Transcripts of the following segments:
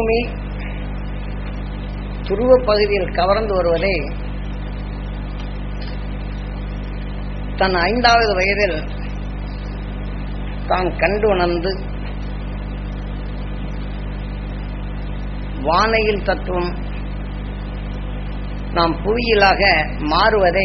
பூமி துருவ பகுதியில் கவர்ந்து வருவதை தன் ஐந்தாவது வயதில் தான் கண்டு உணர்ந்து வானையில் தத்துவம் நாம் புவியிலாக மாறுவதை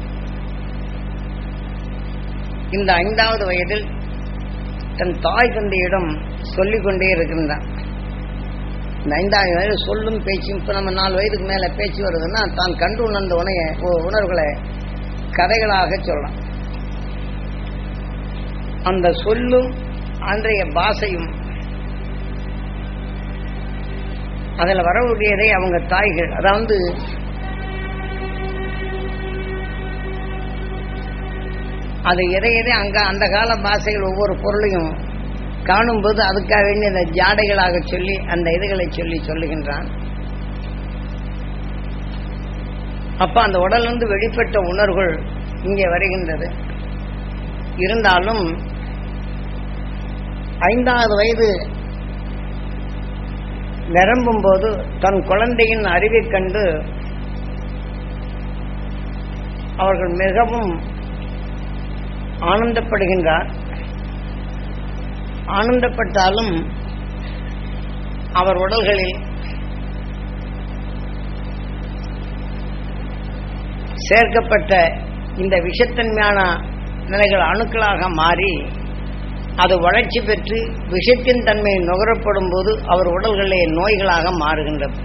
இந்த ஐந்தாவது வயதில் தன் தாய் தந்தையிடம் சொல்லிக் கொண்டே இருக்கின்றான் இந்த ஐந்தாவது வயது சொல்லும் பேச்சும் இப்போ நம்ம நாலு வயதுக்கு மேலே பேச்சு வருதுன்னா தான் கண்டு உணர்ந்த உணைய உணர்வுகளை கதைகளாக சொல்லலாம் அந்த சொல்லும் அன்றைய பாஷையும் அதில் வரக்கூடியதை அவங்க தாய்கள் அதாவது அது எதை எதை அங்க அந்த கால பாஷைகள் ஒவ்வொரு பொருளையும் காணும்போது அதுக்காக வேண்டிய அந்த ஜாடைகளாக சொல்லி அந்த இதுகளை சொல்லி சொல்லுகின்றான் அப்ப அந்த உடலிருந்து வெளிப்பட்ட உணர்வுகள் இங்கே வருகின்றது இருந்தாலும் ஐந்தாவது வயது நிரம்பும் போது தன் குழந்தையின் அறிவைக் கண்டு அவர்கள் மிகவும் ஆனந்தப்படுகின்றார் ஆனந்தப்பட்டாலும் அவர் உடல்களில் சேர்க்கப்பட்ட இந்த விஷத்தன்மையான நிலைகள் அணுக்களாக மாறி அது வளர்ச்சி பெற்று விஷத்தின் தன்மை நுகரப்படும் போது அவர் உடல்களே நோய்களாக மாறுகின்றது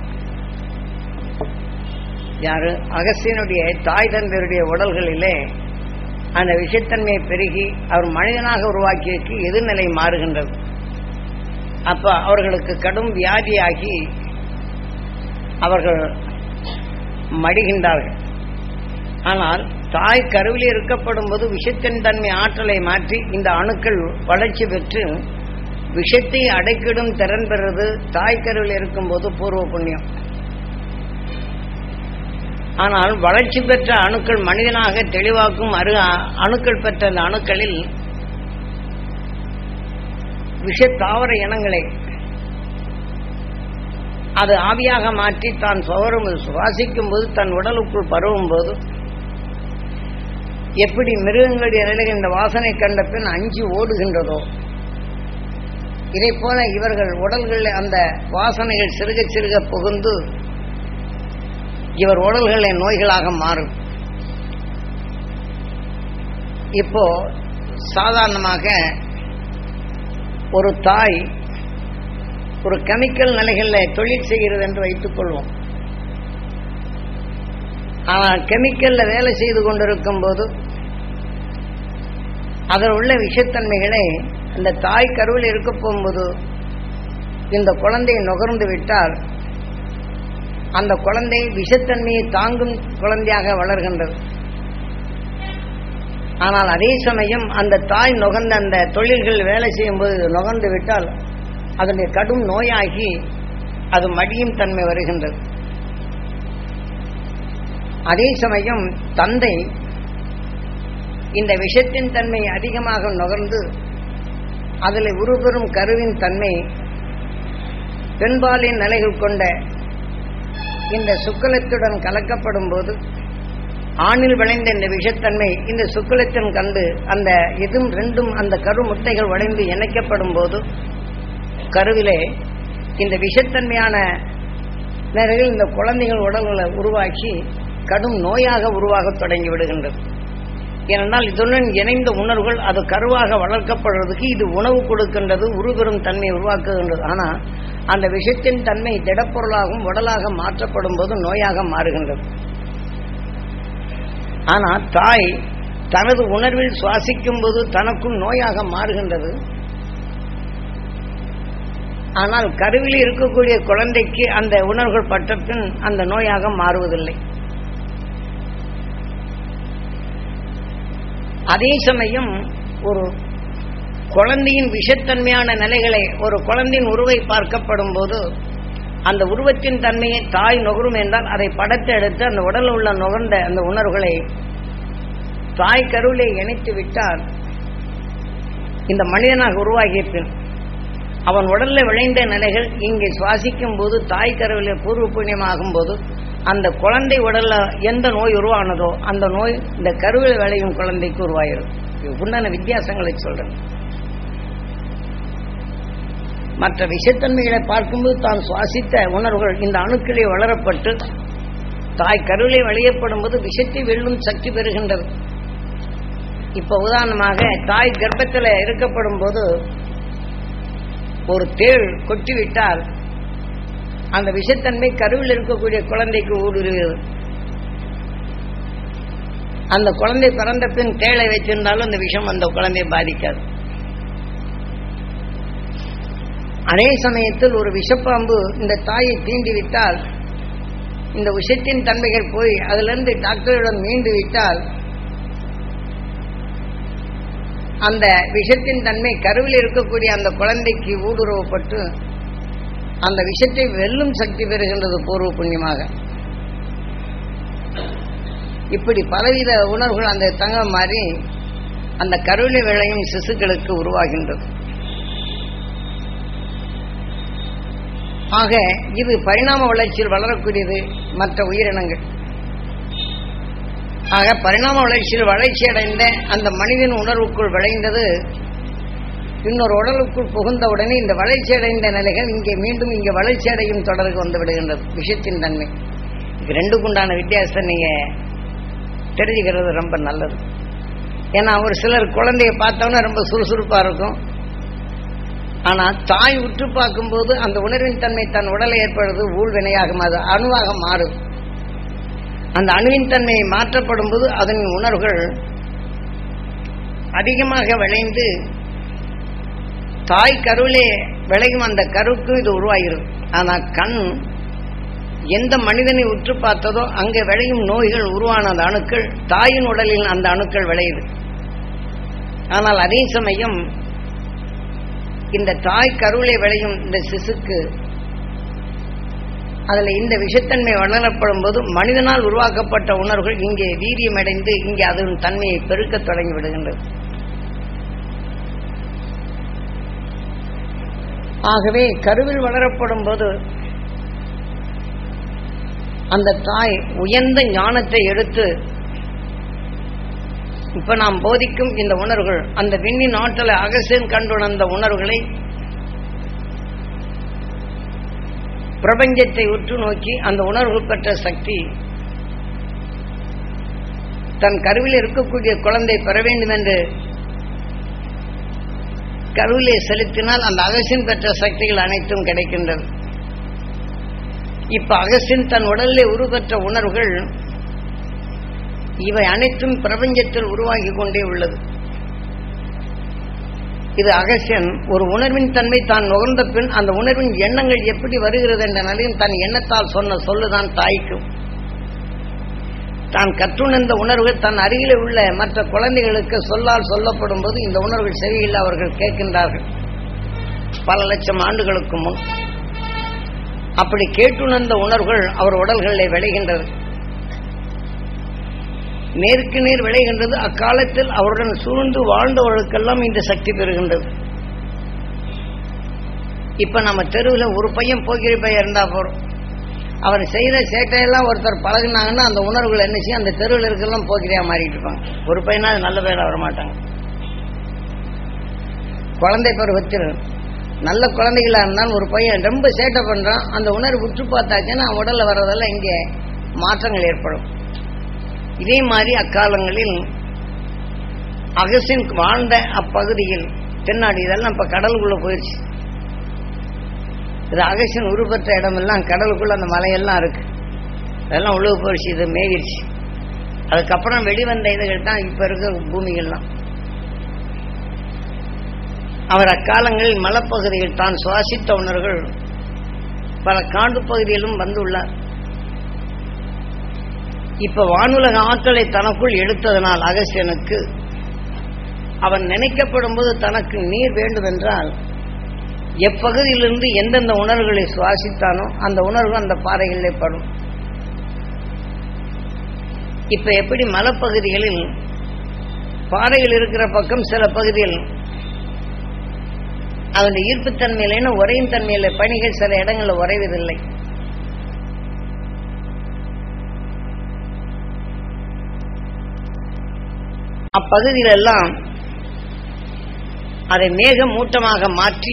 யாரு அகஸ்தியனுடைய தாய் தந்தையருடைய உடல்களிலே அந்த விஷத்தன்மை பெருகி அவர் மனிதனாக உருவாக்கியதற்கு எதிர்நிலை மாறுகின்றது அப்ப அவர்களுக்கு கடும் வியாதியாகி அவர்கள் மடிகின்றார்கள் ஆனால் தாய் கருவில் இருக்கப்படும் போது விஷத்தின் தன்மை ஆற்றலை மாற்றி இந்த அணுக்கள் வளர்ச்சி பெற்று விஷத்தை அடைக்கிடும் திறன் பெறுவது தாய் கருவில் இருக்கும்போது பூர்வ புண்ணியம் ஆனால் வளர்ச்சி பெற்ற அணுக்கள் மனிதனாக தெளிவாக்கும் அரு அணுக்கள் பெற்ற அந்த அணுக்களில் விஷ தாவர இனங்களை அது ஆவியாக மாற்றி தான் சுவரும் சுவாசிக்கும் போது தன் உடலுக்குள் பரவும் போது எப்படி மிருகங்களுடைய நிலையில் இந்த வாசனை கண்ட பின் அஞ்சு ஓடுகின்றதோ இதை போல இவர்கள் உடல்களில் அந்த வாசனைகள் சிறுக சிறுக புகுந்து இவர் உடல்களை நோய்களாக மாறும் இப்போ சாதாரணமாக ஒரு தாய் ஒரு கெமிக்கல் நிலைகளில் தொழில் செய்கிறது என்று வைத்துக் கொள்வோம் ஆனால் கெமிக்கல்ல வேலை செய்து கொண்டிருக்கும் போது அதில் உள்ள விஷத்தன்மைகளை அந்த தாய் கருவில் இருக்க போகும்போது இந்த குழந்தையை நுகர்ந்து விட்டால் அந்த குழந்தை விஷத்தன்மையை தாங்கும் குழந்தையாக வளர்கின்றது ஆனால் அதே சமயம் அந்த தாய் நுகர்ந்த அந்த தொழில்கள் வேலை செய்யும்போது நுகர்ந்து விட்டால் அதனுடைய கடும் நோயாகி அது மடியும் தன்மை வருகின்றது அதே சமயம் தந்தை இந்த விஷத்தின் தன்மை அதிகமாக நுகர்ந்து அதில் உருபெறும் கருவின் தன்மை பெண்பாலின் நிலைகள் கொண்ட இந்த சுக்கலத்துடன் கலக்கப்படும் போது ஆணில் விளைந்த இந்த விஷத்தன்மை இந்த சுக்கலத்தின் கண்டு அந்த இதும் ரெண்டும் அந்த கரு முட்டைகள் வளைந்து இணைக்கப்படும் போது கருவிலே இந்த விஷத்தன்மையான நிலையில் இந்த குழந்தைகள் உடல்களை உருவாக்கி கடும் நோயாக உருவாக தொடங்கி விடுகின்றது ஏனென்றால் இதுடன் இணைந்த உணர்வுகள் அது கருவாக வளர்க்கப்படுறதுக்கு இது உணவு கொடுக்கின்றது உருபெறும் தன்மையை உருவாக்குகின்றது ஆனால் அந்த விஷத்தின் தன்மை திடப்பொருளாகவும் உடலாக மாற்றப்படும் போது நோயாக மாறுகின்றது ஆனால் தாய் தனது உணர்வில் சுவாசிக்கும் போது தனக்கும் நோயாக மாறுகின்றது ஆனால் கருவில் இருக்கக்கூடிய குழந்தைக்கு அந்த உணர்வுகள் பட்ட பின் அந்த நோயாக மாறுவதில்லை அதே சமயம் ஒரு குழந்தையின் விஷத்தன்மையான நிலைகளை ஒரு குழந்தையின் உருவை பார்க்கப்படும் போது அந்த உருவத்தின் தன்மையை தாய் நுகரும் என்றால் அதை படத்தை எடுத்து அந்த உடலில் உள்ள நுகர்ந்த அந்த உணர்வுகளை தாய் கருவிலே இணைத்து விட்டால் இந்த மனிதனாக உருவாகிய பின் அவன் உடல்ல விளைந்த நிலைகள் இங்கே சுவாசிக்கும் போது தாய் கருவில் பூர்வ புண்ணியமாகும் போது அந்த குழந்தை உடல்ல எந்த நோய் உருவானதோ அந்த நோய் இந்த கருவில் விளையும் குழந்தைக்கு உருவாயிரும் இது உண்டான வித்தியாசங்களை சொல்றேன் மற்ற விஷத்தன்மைகளை பார்க்கும்போது தான் சுவாசித்த உணர்வுகள் இந்த அணுக்களே வளரப்பட்டு தாய் கருவிலே வெளியப்படும் போது விஷத்தை வெல்லும் சக்தி பெறுகின்றது இப்ப உதாரணமாக தாய் கர்ப்பத்தில் இருக்கப்படும் போது ஒரு தேள் கொட்டிவிட்டால் அந்த விஷத்தன்மை கருவில் இருக்கக்கூடிய குழந்தைக்கு ஊடுருவது அந்த குழந்தை பிறந்த பின் தேளை வச்சிருந்தாலும் அந்த விஷம் அந்த குழந்தையை பாதிக்காது அதே சமயத்தில் ஒரு விஷப்பாம்பு இந்த தாயை தீண்டி விட்டால் இந்த விஷத்தின் தன்மைகள் போய் அதிலிருந்து டாக்டரிடம் மீண்டு விட்டால் அந்த விஷத்தின் தன்மை கருவில் இருக்கக்கூடிய அந்த குழந்தைக்கு ஊடுருவப்பட்டு அந்த விஷத்தை வெல்லும் சக்தி பெறுகின்றது பூர்வ புண்ணியமாக இப்படி பலவித உணர்வுகள் அந்த தங்கம் மாறி அந்த கருவிலை விளையும் சிசுக்களுக்கு உருவாகின்றது ஆக இது பரிணாம வளர்ச்சியில் வளரக்கூடியது மற்ற உயிரினங்கள் ஆக பரிணாம வளர்ச்சியில் வளர்ச்சி அடைந்த அந்த மனிதன் உணர்வுக்குள் விளைந்தது இன்னொரு உடலுக்குள் புகுந்த உடனே இந்த வளர்ச்சி அடைந்த நிலைகள் இங்கே மீண்டும் இங்கே வளர்ச்சி அடையும் தொடருக்கு வந்து விடுகின்றது விஷயத்தின் தன்மை இது ரெண்டுக்குண்டான வித்தியாசத்தை நீங்க தெரிஞ்சுக்கிறது ரொம்ப நல்லது ஏன்னா ஒரு சிலர் குழந்தைய பார்த்தோன்னா ரொம்ப சுறுசுறுப்பா இருக்கும் ஆனா தாய் உற்று பார்க்கும்போது அந்த உணர்வின் தன்மை தன் உடலை ஏற்படுவது ஊழ்வினையாக அது அணுவாக மாறும் அந்த அணுவின் தன்மை மாற்றப்படும் போது அதன் உணர்வுகள் அதிகமாக விளைந்து தாய் கருவிலே விளையும் அந்த கருவுக்கு இது உருவாகிறது ஆனா கண் எந்த மனிதனை உற்று பார்த்ததோ அங்கே விளையும் நோய்கள் உருவான அந்த அணுக்கள் தாயின் உடலில் அந்த அணுக்கள் விளையுது ஆனால் அதே சமயம் இந்த தாய் கருவிலே விளையும் இந்த சிசுக்கு அதுல இந்த விஷத்தன்மை வளரப்படும் போது மனிதனால் உருவாக்கப்பட்ட உணர்வுகள் இங்கே வீரியமடைந்து இங்கே அதன் தன்மையை பெருக்கத் தொடங்கி விடுகின்றது ஆகவே கருவில் வளரப்படும் போது அந்த தாய் உயர்ந்த ஞானத்தை எடுத்து இப்ப நாம் போதிக்கும் இந்த உணர்வுகள் அந்த விண்ணின் ஆற்றலை அகசியன் கண்டுணர்ந்த உணர்வுகளை பிரபஞ்சத்தை உற்று நோக்கி அந்த உணர்வு பெற்ற சக்தி தன் கருவில் இருக்கக்கூடிய குழந்தை பெற வேண்டும் என்று கருவிலே செலுத்தினால் அந்த அகசின் பெற்ற சக்திகள் அனைத்தும் கிடைக்கின்றது இப்ப அகசின் தன் உடலிலே உருவெற்ற உணர்வுகள் இவை அனைத்தும் பிரபஞ்சத்தில் உருவாகி கொண்டே உள்ளது இது அகசியன் ஒரு உணர்வின் தன்மை தான் நுகர்ந்த பின் அந்த உணர்வின் எண்ணங்கள் எப்படி வருகிறது என்ற நிலையும் தன் எண்ணத்தால் சொன்ன சொல்லுதான் தாய்க்கும் தான் கற்றுணர்ந்த உணர்வுகள் தன் அருகிலே உள்ள மற்ற குழந்தைகளுக்கு சொல்லால் சொல்லப்படும் போது இந்த உணர்வுகள் செவியில் அவர்கள் கேட்கின்றார்கள் பல லட்சம் ஆண்டுகளுக்கு முன் அப்படி கேட்டுணர்ந்த உணர்வுகள் அவர் உடல்களிலே விளைகின்றது நேருக்கு நேர் விளைகின்றது அக்காலத்தில் அவருடன் சூழ்ந்து வாழ்ந்தவர்களுக்கெல்லாம் இந்த சக்தி பெறுகின்றது இப்ப நம்ம தெருவில் ஒரு பையன் போக்கிரி பையன் இருந்தா போறோம் அவர் செய்த சேட்டையெல்லாம் ஒருத்தர் பழகுனாங்கன்னா அந்த உணர்வுகள் என்ன செய்யும் அந்த தெருவில் இருக்கலாம் போக்கிரியா மாறிட்டு இருப்பாங்க ஒரு பையனா அது நல்ல பேரா வர மாட்டாங்க குழந்தை பருவத்தில் நல்ல குழந்தைகளா இருந்தாலும் ஒரு பையன் ரொம்ப சேட்டை பண்றான் அந்த உணர்வு உற்று பார்த்தாச்சுன்னா அவன் உடல்ல வர்றதெல்லாம் இங்கே மாற்றங்கள் ஏற்படும் இதே மாதிரி அக்காலங்களில் அகசின் வாழ்ந்த அப்பகுதியில் தென்னாடு இதெல்லாம் இப்ப கடலுக்குள்ள போயிடுச்சு இது அகசின் உருப்பெற்ற இடமெல்லாம் கடலுக்குள்ள அந்த மலையெல்லாம் இருக்கு அதெல்லாம் உழுவு போயிடுச்சு இது மேவிடுச்சு அதுக்கப்புறம் வெளிவந்த இதுகள் தான் இப்ப இருக்க பூமிகள்லாம் அவர் அக்காலங்களில் மலைப்பகுதியில் தான் சுவாசித்த உணர்கள் பல காண்டு பகுதியிலும் வந்துள்ளார் இப்ப வானுலக ஆற்றலை தனக்குள் எடுத்ததனால் அகசியனுக்கு அவன் நினைக்கப்படும் போது தனக்கு நீர் வேண்டும் என்றால் எப்பகுதியிலிருந்து எந்தெந்த உணர்வுகளை சுவாசித்தானோ அந்த உணர்வு அந்த பாறைகளிலே படும் இப்ப எப்படி மலைப்பகுதிகளில் பாறைகள் இருக்கிற பக்கம் சில பகுதியில் அதனுடைய ஈர்ப்புத்தன்மையில உரையும் தன்மையில பணிகள் சில இடங்களில் உறைவதில்லை அப்பகுதியிலெல்லாம் அதை மேகமூட்டமாக மாற்றி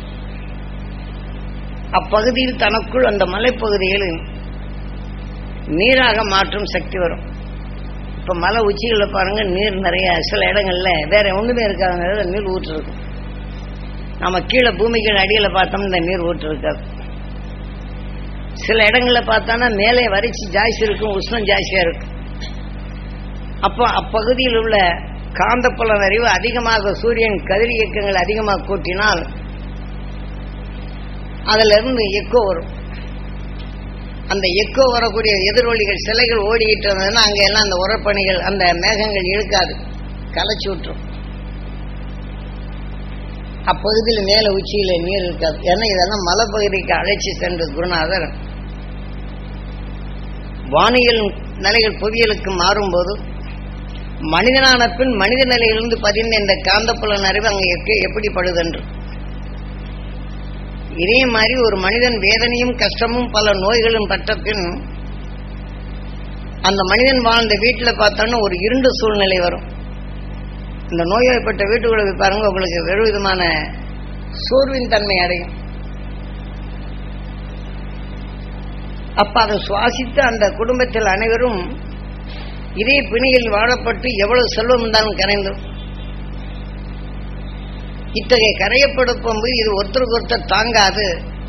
அப்பகுதியில் தனக்குள் அந்த மலைப்பகுதியில் நீராக மாற்றும் சக்தி வரும் இப்ப மலை உச்சிகளில் பாருங்க நீர் நிறைய சில இடங்கள்ல வேற ஒண்ணுமே இருக்காத நேரத்துல நீர் ஊற்று இருக்கும் நம்ம கீழே பூமிக்கு அடியில பார்த்தோம்னா இந்த நீர் ஊற்று இருக்காது சில இடங்கள்ல பார்த்தானா மேலே வரிச்சு ஜாஸ்தி இருக்கும் உஷ்ணம் ஜாஸ்தியா இருக்கும் அப்போ அப்பகுதியில் உள்ள காந்தப்புலன் அறிவு அதிகமாக சூரியன் கதிர் இயக்கங்கள் அதிகமாக கூட்டினால் அதுல இருந்து எக்கோ வரும் அந்த எக்கோ வரக்கூடிய எதிரொலிகள் சிலைகள் ஓடிக்கிட்டு இருந்ததுன்னா அங்க எல்லாம் அந்த உரப்பணிகள் அந்த மேகங்கள் இழுக்காது கலைச்சு விட்டுரும் அப்பகுதியில் மேல உச்சியில நீர் இருக்காது ஏன்னா இதெல்லாம் மலைப்பகுதிக்கு அழைச்சி சென்ற குருநாதர் வானியல் நிலைகள் புவியலுக்கு மாறும்போது மனிதனான பின் மனித நிலையிலிருந்து பதிந்த இந்த காந்தப்புலன் அறிவு அங்க எக்க- எப்படி படுதென்று இதே மாதிரி ஒரு மனிதன் வேதனையும் கஷ்டமும் பல நோய்களும் பட்ட பின் அந்த மனிதன் வாழ்ந்த வீட்டுல பார்த்தோன்னா ஒரு இருண்ட சூழ்நிலை வரும் இந்த நோய்வாய்ப்பட்ட வீட்டுக்குள்ள போய் பாருங்க உங்களுக்கு வெறு விதமான சோர்வின் தன்மை அடையும் அப்ப அதை சுவாசித்து அந்த குடும்பத்தில் அனைவரும் இதே பிணியில் வாழப்பட்டு எவ்வளவு செல்வம் இருந்தாலும் கரைந்தும் இத்தகைய கரையப்படுத்தும் போது இது ஒருத்தருக்கு ஒருத்தர் தாங்காது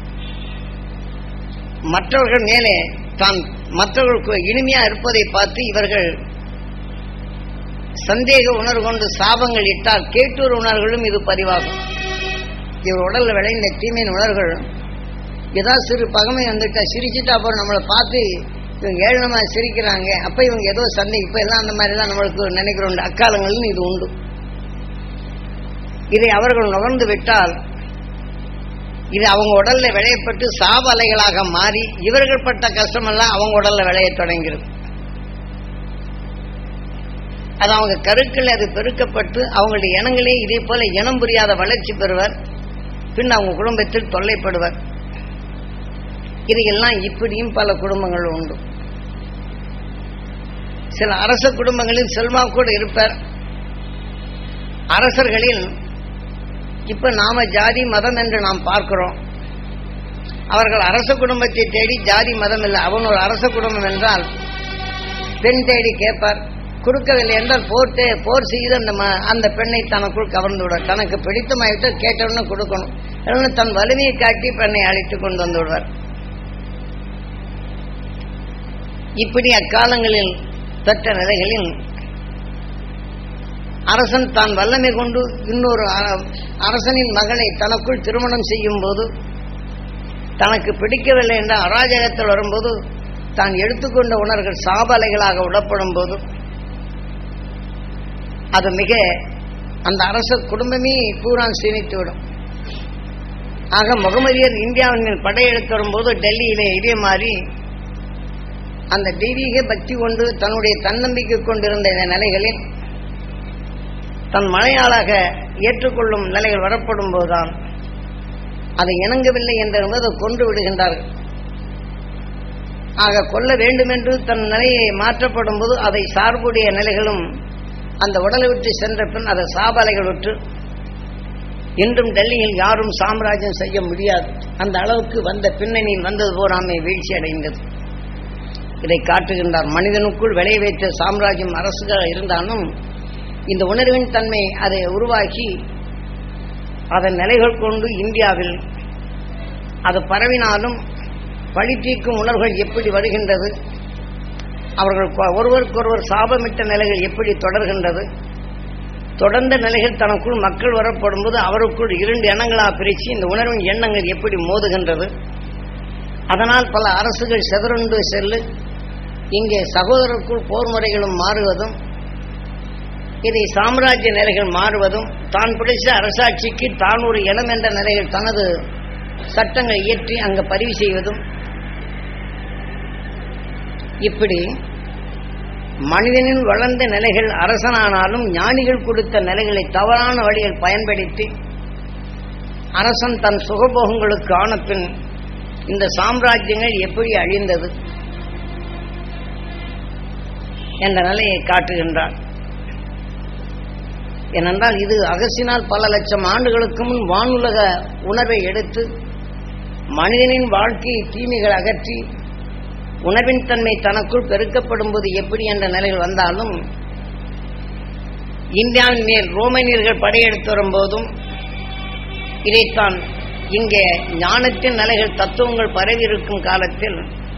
மற்றவர்கள் மேலே தான் மற்றவர்களுக்கு இனிமையா இருப்பதை பார்த்து இவர்கள் சந்தேக உணர்வு கொண்டு சாபங்கள் இட்டால் கேட்டூர் உணர்வுகளும் இது பதிவாகும் இவர் உடல்ல விளைந்த தீமையின் உணர்வுகள் ஏதாவது சிறு பகமை வந்துட்டா சிரிச்சுட்டு அப்புறம் நம்மளை பார்த்து இவங்க ஏழனமா சிரிக்கிறாங்க அப்ப இவங்க ஏதோ சந்தை இப்ப எல்லாம் அந்த மாதிரி தான் நம்மளுக்கு நினைக்கிறோம் அக்காலங்களிலும் இது உண்டு இதை அவர்கள் நுகர்ந்து விட்டால் இது அவங்க உடல்ல விளையப்பட்டு சாப அலைகளாக மாறி இவர்கள் பட்ட கஷ்டமெல்லாம் அவங்க உடல்ல விளைய தொடங்கிறது அது அவங்க கருக்கள் அது பெருக்கப்பட்டு அவங்களுடைய இனங்களே இதே போல இனம் புரியாத வளர்ச்சி பெறுவர் பின் அவங்க குடும்பத்தில் தொல்லைப்படுவர் இதையெல்லாம் இப்படியும் பல குடும்பங்கள் உண்டு சில அரச குடும்பங்களில் செல்வா கூட இருப்பார் அரசர்களில் இப்ப நாம ஜாதி மதம் என்று நாம் பார்க்கிறோம் அவர்கள் அரச குடும்பத்தை தேடி ஜாதி மதம் இல்லை அவன் ஒரு அரச குடும்பம் என்றால் பெண் தேடி கேட்பார் கொடுக்கவில்லை என்றால் போர் தே- போர் செய்து அந்த ம- அந்த பெண்ணை தனக்குள் கவர்ந்து விட தனக்கு பிடித்தமாயிட்டு கேட்டவுடனே கொடுக்கணும் இல்லைன்னா தன் வலிமையை காட்டி பெண்ணை அழைத்து கொண்டு வந்து விடுவார் இப்படி அக்காலங்களில் பெற்ற நிலைகளில் அரசன் தான் வல்லமை கொண்டு இன்னொரு அ- அரசனின் மகளை தனக்குள் திருமணம் செய்யும் போது தனக்கு பிடிக்கவில்லை என்ற அராஜகத்தில் வரும்போது தான் எடுத்துக்கொண்ட உணர்கள் சாபலைகளாக விடப்படும் போது அது மிக அந்த அரச குடும்பமே பூரா சீனித்துவிடும் ஆக முகமதியர் இந்தியாவின் மேல் படையெடுத்து வரும்போது டெல்லியிலே இதே மாதிரி அந்த தெய்வீக பக்தி கொண்டு தன்னுடைய தன்னம்பிக்கை கொண்டிருந்த இந்த நிலைகளில் தன் மலையாளாக ஏற்றுக்கொள்ளும் நிலைகள் வரப்படும் போதுதான் அதை இணங்கவில்லை என்றிருந்து அதை கொன்று விடுகின்றார்கள் ஆக கொல்ல வேண்டுமென்று தன் நிலையை மாற்றப்படும் போது அதை சார்புடைய நிலைகளும் அந்த உடலை விட்டு சென்ற பின் அதை சாபலைகள் விட்டு இன்றும் டெல்லியில் யாரும் சாம்ராஜ்யம் செய்ய முடியாது அந்த அளவுக்கு வந்த பின்னணியில் வந்தது போராமை வீழ்ச்சி அடைந்தது இதை காட்டுகின்றார் மனிதனுக்குள் விளைய வைத்த சாம்ராஜ்யம் அரசுகள் இருந்தாலும் இந்த உணர்வின் தன்மை அதை உருவாக்கி அதன் நிலைகள் கொண்டு இந்தியாவில் அது பரவினாலும் பழி தீர்க்கும் உணர்வுகள் எப்படி வருகின்றது அவர்கள் கொ- ஒருவருக்கொருவர் சாபமிட்ட நிலைகள் எப்படி தொடர்கின்றது தொடர்ந்த நிலைகள் தனக்குள் மக்கள் வரப்படும்போது அவருக்குள் இரண்டு எண்ணங்களாக பிரித்து இந்த உணர்வின் எண்ணங்கள் எப்படி மோதுகின்றது அதனால் பல அரசுகள் செதறுண்டு செல்லு இங்கே சகோதரருக்குள் போர் முறைகளும் மாறுவதும் இதை சாம்ராஜ்ய நிலைகள் மாறுவதும் தான் பிடிச்ச அரசாட்சிக்கு தான் ஒரு இனம் என்ற நிலையில் தனது சட்டங்களை இயற்றி அங்கு பதிவு செய்வதும் இப்படி மனிதனின் வளர்ந்த நிலைகள் அரசனானாலும் ஞானிகள் கொடுத்த நிலைகளை தவறான வழியில் பயன்படுத்தி அரசன் தன் சுகபோகங்களுக்கு ஆன பின் இந்த சாம்ராஜ்யங்கள் எப்படி அழிந்தது என்ற நிலையை காட்டுகின்றார் ஏனென்றால் இது அகசினால் பல லட்சம் ஆண்டுகளுக்கு முன் வானுலக உணர்வை எடுத்து மனிதனின் வாழ்க்கையை தீமைகள் அகற்றி உணவின் தன்மை தனக்குள் பெருக்கப்படும் போது எப்படி என்ற நிலையில் வந்தாலும் இந்தியாவின் மேல் ரோமனியர்கள் படையெடுத்து வரும்போதும் இதைத்தான் இங்கே ஞானத்தின் நிலைகள் தத்துவங்கள் பரவி இருக்கும் காலத்தில்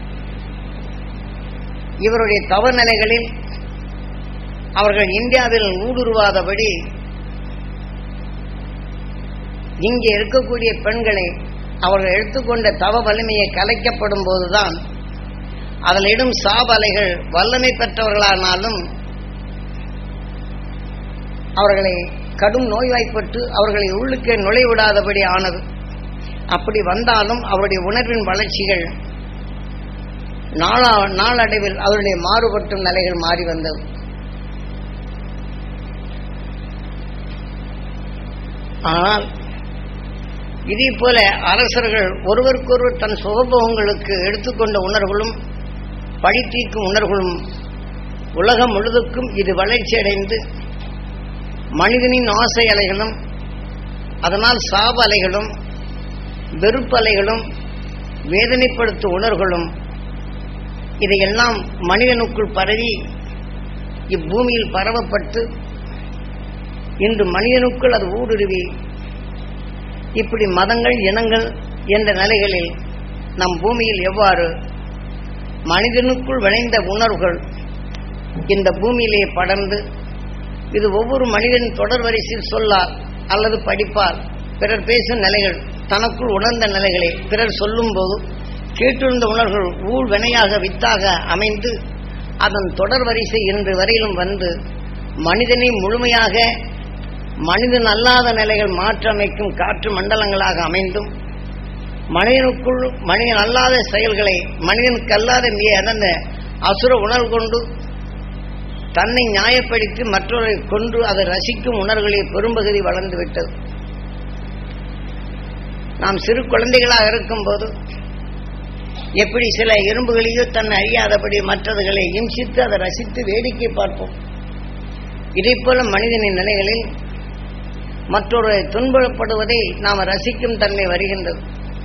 இவருடைய தவ நிலைகளில் அவர்கள் இந்தியாவில் ஊடுருவாதபடி இங்கே இருக்கக்கூடிய பெண்களை அவர்கள் எடுத்துக்கொண்ட தவ வலிமையை கலைக்கப்படும் போதுதான் அதிலிடும் சாபலைகள் வல்லமை பெற்றவர்களானாலும் அவர்களை கடும் நோய்வாய்ப்பட்டு அவர்களை உள்ளுக்கே நுழைவிடாதபடி ஆனது அப்படி வந்தாலும் அவருடைய உணர்வின் வளர்ச்சிகள் நாளா நாளடைவில் அவருடைய மாறுபட்டும் நிலைகள் மாறி வந்தது ஆனால் இதே போல அரசர்கள் ஒருவருக்கொருவர் தன் சுகபோகங்களுக்கு எடுத்துக்கொண்ட உணர்வுகளும் பழி தீர்க்கும் உணர்வுகளும் உலகம் முழுதுக்கும் இது வளர்ச்சியடைந்து மனிதனின் ஆசை அலைகளும் அதனால் சாப அலைகளும் வெறுப்பு அலைகளும் வேதனைப்படுத்தும் உணர்வுகளும் இதையெல்லாம் மனிதனுக்குள் பரவி இப்பூமியில் பரவப்பட்டு இன்று மனிதனுக்குள் அது ஊடுருவி இப்படி மதங்கள் இனங்கள் என்ற நிலைகளில் நம் பூமியில் எவ்வாறு மனிதனுக்குள் விளைந்த உணர்வுகள் இந்த பூமியிலே படர்ந்து இது ஒவ்வொரு மனிதன் தொடர் வரிசையில் சொல்லால் அல்லது படிப்பால் பிறர் பேசும் நிலைகள் தனக்குள் உணர்ந்த நிலைகளை பிறர் சொல்லும் போது கேட்டிருந்த உணர்வுகள் ஊழ் வினையாக வித்தாக அமைந்து அதன் தொடர் வரிசை இன்று வரையிலும் வந்து மனிதனை முழுமையாக மனிதன் அல்லாத நிலைகள் மாற்றமைக்கும் காற்று மண்டலங்களாக அமைந்தும் மனிதனுக்குள் மனிதன் அல்லாத செயல்களை மனிதனுக்கு அல்லாத மிக அந்த அசுர உணர்வு கொண்டு தன்னை நியாயப்படுத்தி மற்றவரை கொண்டு அதை ரசிக்கும் உணர்வுகளில் பெரும்பகுதி வளர்ந்து விட்டது நாம் சிறு குழந்தைகளாக இருக்கும்போது எப்படி சில எறும்புகளையோ தன்னை அறியாதபடி மற்றவர்களை இம்சித்து அதை ரசித்து வேடிக்கை பார்ப்போம் இதே போல மனிதனின் நிலைகளில் மற்றொரு துன்பப்படுவதை நாம் ரசிக்கும் தன்மை வருகின்றது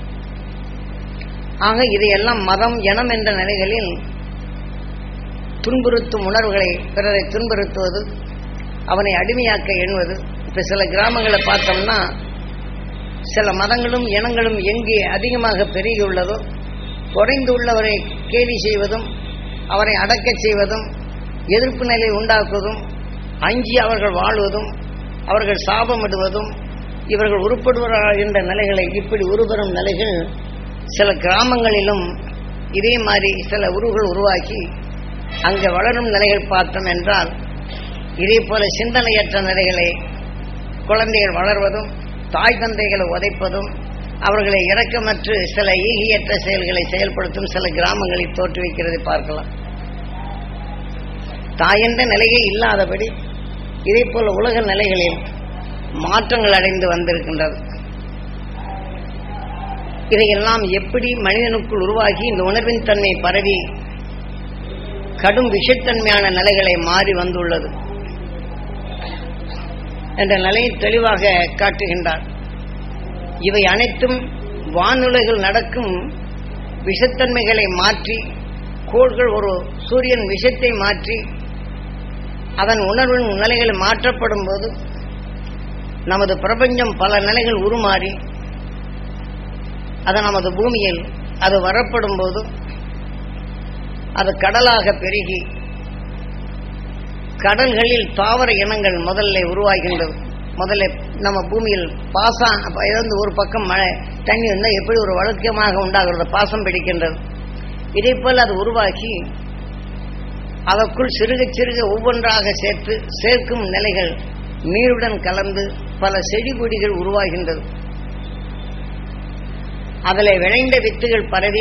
ஆக இதையெல்லாம் மதம் இனம் என்ற நிலைகளில் துன்புறுத்தும் உணர்வுகளை பிறரை துன்புறுத்துவது அவனை அடிமையாக்க எண்ணுவது இப்ப சில கிராமங்களை பார்த்தோம்னா சில மதங்களும் இனங்களும் எங்கே அதிகமாக பெருகியுள்ளதோ குறைந்து உள்ளவரை கேலி செய்வதும் அவரை அடக்கச் செய்வதும் எதிர்ப்பு நிலை உண்டாக்குவதும் அஞ்சி அவர்கள் வாழ்வதும் அவர்கள் சாபமிடுவதும் இவர்கள் உருப்படுவார்கள் என்ற நிலைகளை இப்படி உருபெறும் நிலைகள் சில கிராமங்களிலும் இதே மாதிரி சில உருவுகள் உருவாக்கி அங்கே வளரும் நிலைகள் பார்த்தோம் என்றால் இதே போல சிந்தனையற்ற நிலைகளை குழந்தைகள் வளர்வதும் தாய் தந்தைகளை உதைப்பதும் அவர்களை இறக்கமற்று சில ஈகியற்ற செயல்களை செயல்படுத்தும் சில கிராமங்களில் தோற்றுவிக்கிறதை பார்க்கலாம் தாயென்ற நிலையே இல்லாதபடி இதே போல உலக நிலைகளில் மாற்றங்கள் அடைந்து வந்திருக்கின்றது இதையெல்லாம் எப்படி மனிதனுக்குள் உருவாகி இந்த உணர்வின் தன்மை பரவி கடும் விஷத்தன்மையான நிலைகளை மாறி வந்துள்ளது என்ற நிலையை தெளிவாக காட்டுகின்றார் இவை அனைத்தும் வானுலகில் நடக்கும் விஷத்தன்மைகளை மாற்றி கோள்கள் ஒரு சூரியன் விஷத்தை மாற்றி அதன் உணர்வின் நிலைகள் மாற்றப்படும் போது நமது பிரபஞ்சம் பல நிலைகள் உருமாறி அது நமது பூமியில் அது வரப்படும் போது அது கடலாக பெருகி கடல்களில் தாவர இனங்கள் முதல்ல உருவாகின்றது முதல்ல நம்ம பூமியில் பாசம் அப்ப இருந்து ஒரு பக்கம் மழை தண்ணி வந்தால் எப்படி ஒரு வழக்கமாக உண்டாகிறது பாசம் பிடிக்கின்றது இதே போல் அது உருவாக்கி அதற்குள் சிறுக சிறுக ஒவ்வொன்றாக சேர்த்து சேர்க்கும் நிலைகள் நீருடன் கலந்து பல செடி கொடிகள் உருவாகின்றது அதில் விளைந்த வித்துகள் பரவி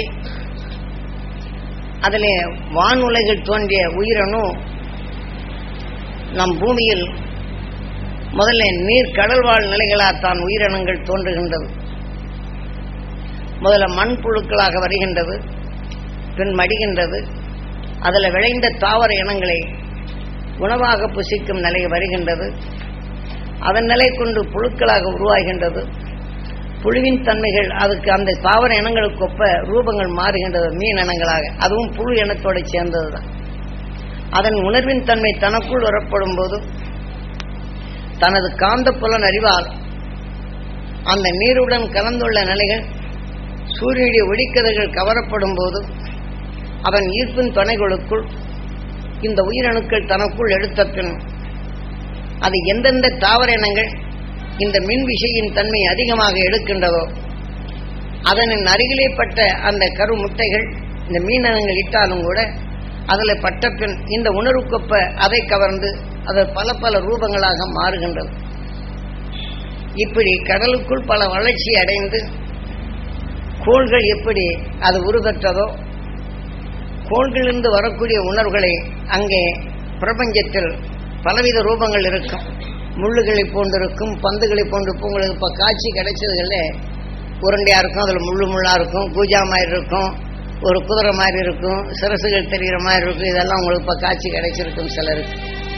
அதில் வானுலகில் தோன்றிய உயிரணு நம் பூமியில் முதல்ல நீர் கடல்வாழ் நிலைகளால் தான் உயிரினங்கள் தோன்றுகின்றது முதல்ல மண் புழுக்களாக வருகின்றது பின் மடிகின்றது அதில் விளைந்த தாவர இனங்களை உணவாக புசிக்கும் நிலை வருகின்றது அதன் நிலை கொண்டு புழுக்களாக உருவாகின்றது புழுவின் தன்மைகள் அதுக்கு அந்த தாவர இனங்களுக்கு ஒப்ப ரூபங்கள் மாறுகின்றது மீன் இனங்களாக அதுவும் புழு இனத்தோட சேர்ந்ததுதான் அதன் உணர்வின் தன்மை தனக்குள் வரப்படும் போது தனது காந்த புலன் அறிவால் அந்த நீருடன் கலந்துள்ள நிலைகள் சூரியனுடைய ஒளிக்கதிர்கள் கவரப்படும் போது அதன் ஈர்ப்பின் துணைகளுக்குள் இந்த உயிரணுக்கள் தனக்குள் எடுத்த பின் அது எந்தெந்த தாவர இனங்கள் இந்த மின் விசையின் தன்மை அதிகமாக எடுக்கின்றதோ அதனின் அருகிலே பட்ட அந்த கரு முட்டைகள் இந்த மீனங்கள் இட்டாலும் கூட அதில் பட்ட பின் இந்த உணர்வுக்கொப்ப அதை கவர்ந்து அது பல பல ரூபங்களாக மாறுகின்றது இப்படி கடலுக்குள் பல வளர்ச்சி அடைந்து கோள்கள் எப்படி அது உருவற்றதோ கோள்களிலிருந்து வரக்கூடிய உணர்வுகளை அங்கே பிரபஞ்சத்தில் பலவித ரூபங்கள் இருக்கும் முள்ளுகளை போன்றிருக்கும் பந்துகளை போன்று இப்போ உங்களுக்கு இப்போ காட்சி கிடைச்சதுகளில் உருண்டையாக இருக்கும் அதில் முள்ளு முள்ளாக இருக்கும் பூஜா மாதிரி இருக்கும் ஒரு குதிரை மாதிரி இருக்கும் சிரசுகள் தெரிகிற மாதிரி இருக்கும் இதெல்லாம் உங்களுக்கு இப்போ காட்சி கிடைச்சிருக்கும் சிலருக்கு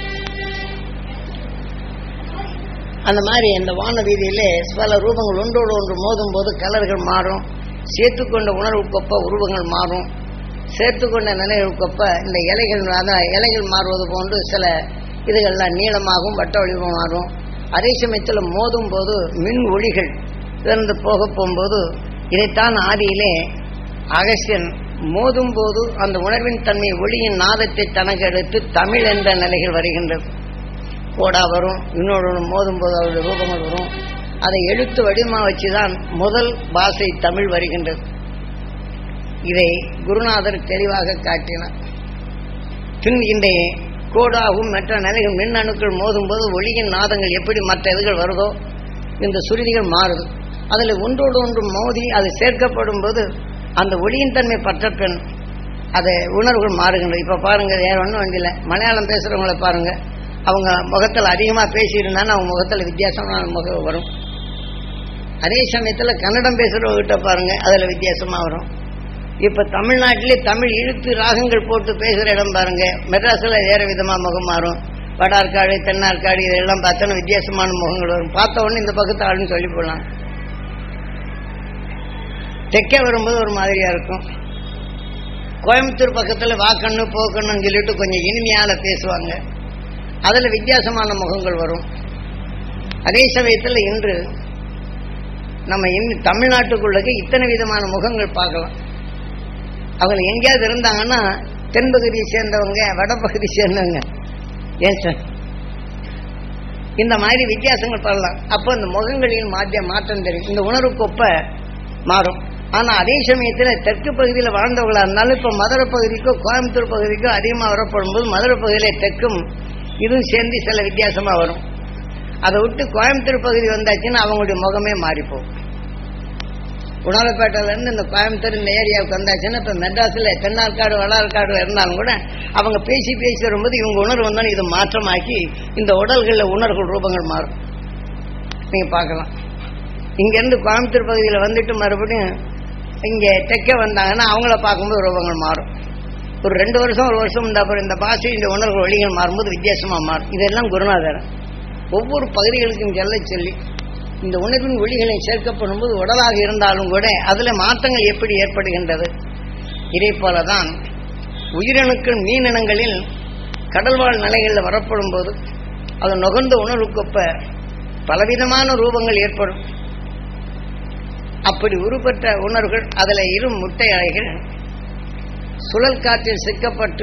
அந்த மாதிரி இந்த வான வீதியிலே பல ரூபங்கள் ஒன்றோடு ஒன்று மோதும் போது கலர்கள் மாறும் சேர்த்துக்கொண்ட உணர்வுக்கொப்ப உருவங்கள் மாறும் சேர்த்துக்கொண்ட நிலைகளுக்கொப்ப இந்த இலைகள் அதான் இலைகள் மாறுவது போன்று சில இதுகள்லாம் நீளமாகவும் வட்ட வடிவம் மாறும் அதே சமயத்தில் மோதும் போது மின் ஒளிகள் திறந்து போக போகும்போது இதைத்தான் ஆதியிலே அகசியன் மோதும் போது அந்த உணர்வின் தன்மை ஒளியின் நாதத்தை தனக்கு எடுத்து தமிழ் என்ற நிலைகள் வருகின்றது கோடா வரும் இன்னொரு மோதும் போது அவருடைய ரூபங்கள் வரும் அதை எழுத்து வடிவமாக வச்சுதான் முதல் பாஷை தமிழ் வருகின்றது இதை குருநாதர் தெளிவாக காட்டினார் பின் இந்த கோடாகும் மற்ற நிலைகள் மின் அணுக்கள் மோதும் போது ஒளியின் நாதங்கள் எப்படி மற்ற இதுகள் வருதோ இந்த சுருதிகள் மாறுது அதில் ஒன்றோடு ஒன்று மோதி அது சேர்க்கப்படும் போது அந்த ஒளியின் தன்மை பற்ற பின் அது உணர்வுகள் மாறுகின்றது இப்போ பாருங்க வேற ஒன்றும் வண்டியில் மலையாளம் பேசுகிறவங்கள பாருங்க அவங்க முகத்தில் அதிகமாக பேசியிருந்தாலும் அவங்க முகத்தில் வித்தியாசமான முகம் வரும் அதே சமயத்தில் கன்னடம் பேசுகிறவங்ககிட்ட பாருங்க அதில் வித்தியாசமாக வரும் இப்போ தமிழ்நாட்டிலே தமிழ் இழுத்து ராகங்கள் போட்டு பேசுகிற இடம் பாருங்க மெட்ராஸில் வேற விதமாக முகம் மாறும் வடார்காடு தென்னார்காடு இதெல்லாம் பார்த்தோன்னா வித்தியாசமான முகங்கள் வரும் பார்த்த உடனே இந்த பக்கத்து ஆளுன்னு சொல்லி போடலாம் தெற்கே வரும்போது ஒரு மாதிரியா இருக்கும் கோயம்புத்தூர் பக்கத்தில் வாக்கண்ணு போக்கண்ணுன்னு சொல்லிட்டு கொஞ்சம் இனிமையால பேசுவாங்க அதில் வித்தியாசமான முகங்கள் வரும் அதே சமயத்தில் இன்று நம்ம இன்னும் தமிழ்நாட்டுக்குள்ளக்கு இத்தனை விதமான முகங்கள் பார்க்கலாம் அவங்க எங்கேயாவது இருந்தாங்கன்னா தென்பகுதியை சேர்ந்தவங்க வடபகுதி சேர்ந்தவங்க ஏன் சார் இந்த மாதிரி வித்தியாசங்கள் பண்ணலாம் அப்போ இந்த முகங்களின் மாற்றிய மாற்றம் தெரியும் இந்த உணர்வுக்கொப்ப மாறும் ஆனால் அதே சமயத்தில் தெற்கு பகுதியில் வாழ்ந்தவங்களா இருந்தாலும் இப்போ மதுரை பகுதிக்கோ கோயம்புத்தூர் பகுதிக்கோ அதிகமாக வரப்படும் போது மதுரை பகுதியில் தெற்கும் இதுவும் சேர்ந்து சில வித்தியாசமாக வரும் அதை விட்டு கோயம்புத்தூர் பகுதி வந்தாச்சுன்னா அவங்களுடைய முகமே மாறிப்போகும் உணரப்பேட்டையிலேருந்து இந்த கோயம்புத்தூர் இந்த ஏரியாவுக்கு வந்தாச்சுன்னா இப்போ மெட்ராஸில் தென்னார்காடு வடார்காடு இருந்தாலும் கூட அவங்க பேசி பேசி வரும்போது இவங்க உணர்வு வந்தாலும் இதை மாற்றமாக்கி இந்த உடல்களில் உணர்வுகள் ரூபங்கள் மாறும் நீங்கள் பார்க்கலாம் இங்கேருந்து கோயம்புத்தூர் பகுதியில் வந்துட்டு மறுபடியும் இங்கே தெற்கே வந்தாங்கன்னா அவங்கள பார்க்கும்போது ரூபங்கள் மாறும் ஒரு ரெண்டு வருஷம் ஒரு வருஷம் இந்த அப்புறம் இந்த பாஷை இந்த உணர்வு வழிகள் மாறும்போது வித்தியாசமாக மாறும் இதெல்லாம் குருநாதர் ஒவ்வொரு பகுதிகளுக்கும் செல்ல சொல்லி இந்த உணர்வின் ஒளிகளை சேர்க்கப்படும் போது உடலாக இருந்தாலும் கூட அதில் மாற்றங்கள் எப்படி ஏற்படுகின்றது இதே போலதான் உயிரணுக்கள் மீனினங்களில் கடல்வாழ் நிலைகளில் வரப்படும் போது அது நுகர்ந்த உணர்வுக்கொப்ப பலவிதமான ரூபங்கள் ஏற்படும் அப்படி உருப்பட்ட உணர்வுகள் அதில் இரு முட்டை அலைகள் சுழல் காற்றில் சிக்கப்பட்டு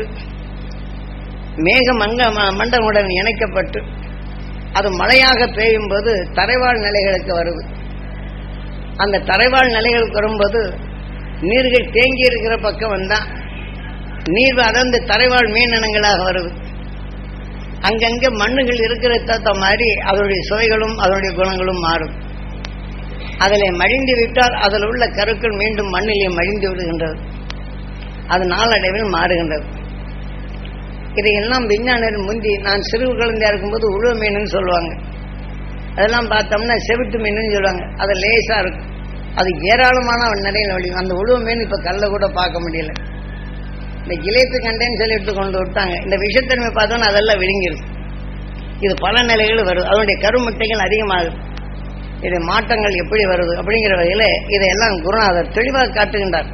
மேக மங்க மண்டமுடன் இணைக்கப்பட்டு அது மழையாக பெய்யும் போது தரைவாழ் நிலைகளுக்கு வருது அந்த தரைவாழ் நிலைகளுக்கு வரும்போது நீர்கள் தேங்கி இருக்கிற பக்கம் வந்தா நீர் அடர்ந்து தரைவாழ் மீனினங்களாக வருது அங்கங்கே மண்ணுகள் இருக்கிற தத்த மாதிரி அதனுடைய சுவைகளும் அதனுடைய குணங்களும் மாறும் அதில் மழிந்து விட்டால் அதில் உள்ள கருக்கள் மீண்டும் மண்ணிலே மழிந்து விடுகின்றது அது நாளடைவில் மாறுகின்றது இதையெல்லாம் விஞ்ஞானர் முந்தி நான் சிறு குழந்தையா இருக்கும்போது உழுவ மீனுன்னு சொல்லுவாங்க அதெல்லாம் பார்த்தோம்னா செவிட்டு மீன் சொல்லுவாங்க அது லேசா இருக்கும் அது ஏராளமான நிலையில் வழி அந்த உழுவ மீன் இப்ப கல்ல கூட பார்க்க முடியல இந்த ஜிலேபி கண்டேன்னு சொல்லி எடுத்து கொண்டு விட்டாங்க இந்த விஷத்தன்மை பார்த்தோன்னா அதெல்லாம் விழுங்கிருது இது பல நிலைகள் வருது அதனுடைய கருமுட்டைகள் அதிகமாகுது இது மாற்றங்கள் எப்படி வருது அப்படிங்கிற வகையில இதையெல்லாம் குருநாதர் தெளிவாக காட்டுகின்றார்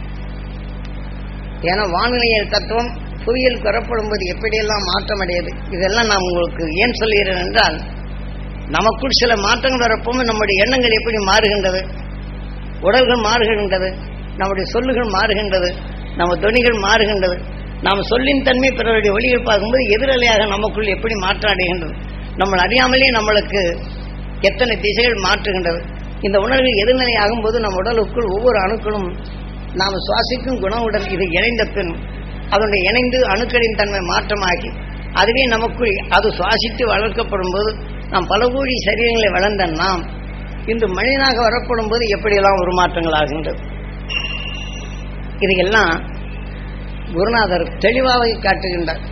ஏன்னா வானிலையல் தத்துவம் புவியியல் பெறப்படும் போது எப்படியெல்லாம் மாற்றம் அடையுது இதெல்லாம் நான் உங்களுக்கு ஏன் சொல்கிறேன் என்றால் நமக்குள் சில மாற்றங்கள் வரப்போது நம்முடைய எண்ணங்கள் எப்படி மாறுகின்றது உடல்கள் மாறுகின்றது நம்முடைய சொல்லுகள் மாறுகின்றது நம்ம துணிகள் மாறுகின்றது நாம் சொல்லின் தன்மை பிறருடைய ஒளிகள் பார்க்கும்போது எதிரலையாக நமக்குள் எப்படி மாற்றம் அடைகின்றது நம்மளை அறியாமலே நம்மளுக்கு எத்தனை திசைகள் மாற்றுகின்றது இந்த உணர்வு எதிர்நிலை ஆகும்போது நம் உடலுக்குள் ஒவ்வொரு அணுக்களும் நாம் சுவாசிக்கும் குணவுடன் இது இணைந்த பின் அதனுடைய இணைந்து அணுக்களின் தன்மை மாற்றமாகி அதுவே நமக்குள் அது சுவாசித்து வளர்க்கப்படும் போது நாம் பல கோடி சரீரங்களை வளர்ந்த நாம் இன்று மனிதனாக வரப்படும் போது எப்படியெல்லாம் உருமாற்றங்கள் ஆகின்றது இதையெல்லாம் குருநாதர் தெளிவாக காட்டுகின்றார்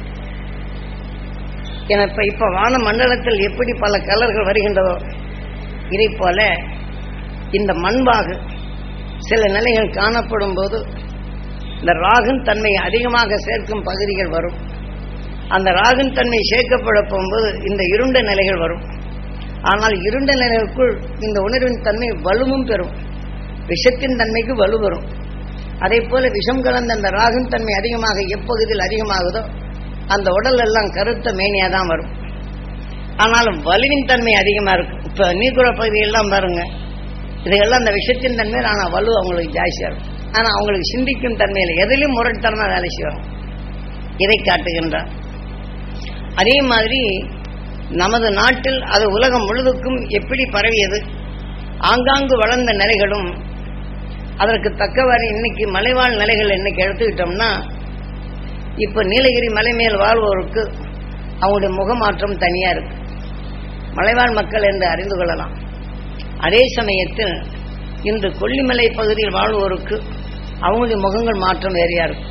என இப்ப இப்ப வான மண்டலத்தில் எப்படி பல கலர்கள் வருகின்றதோ இதை போல இந்த மண்பாகு சில நிலைகள் காணப்படும் போது இந்த ராகன் தன்மை அதிகமாக சேர்க்கும் பகுதிகள் வரும் அந்த ராகன் தன்மை சேர்க்கப்பட போகும்போது இந்த இருண்ட நிலைகள் வரும் ஆனால் இருண்ட நிலைகளுக்குள் இந்த உணர்வின் தன்மை வலுவும் பெறும் விஷத்தின் தன்மைக்கு வலு வரும் அதே போல விஷம் கலந்த அந்த ராகன் தன்மை அதிகமாக எப்பகுதியில் அதிகமாகுதோ அந்த உடல் எல்லாம் கருத்த மேனியா தான் வரும் ஆனாலும் வலுவின் தன்மை அதிகமா இருக்கும் இப்ப நீக்குற பகுதியெல்லாம் பாருங்க இதையெல்லாம் அந்த விஷத்தின் தன்மையில் ஆனால் வலு அவங்களுக்கு ஜாஸ்தியா இருக்கும் ஆனா அவங்களுக்கு சிந்திக்கும் தன்மையில் எதிலும் முரட்டத்தனமா வேலை செய்வாங்க இதை காட்டுகின்றார் அதே மாதிரி நமது நாட்டில் அது உலகம் முழுவதுக்கும் எப்படி பரவியது ஆங்காங்கு வளர்ந்த நிலைகளும் அதற்கு தக்கவாறு இன்னைக்கு மலைவாழ் நிலைகள் இன்னைக்கு எடுத்துக்கிட்டோம்னா இப்ப நீலகிரி மலை மேல் வாழ்வோருக்கு அவங்களுடைய முகமாற்றம் தனியா இருக்கு மலைவாழ் மக்கள் என்று அறிந்து கொள்ளலாம் அதே சமயத்தில் இன்று கொல்லிமலை பகுதியில் வாழ்வோருக்கு அவங்களுடைய முகங்கள் மாற்றம் வேறையா இருக்கும்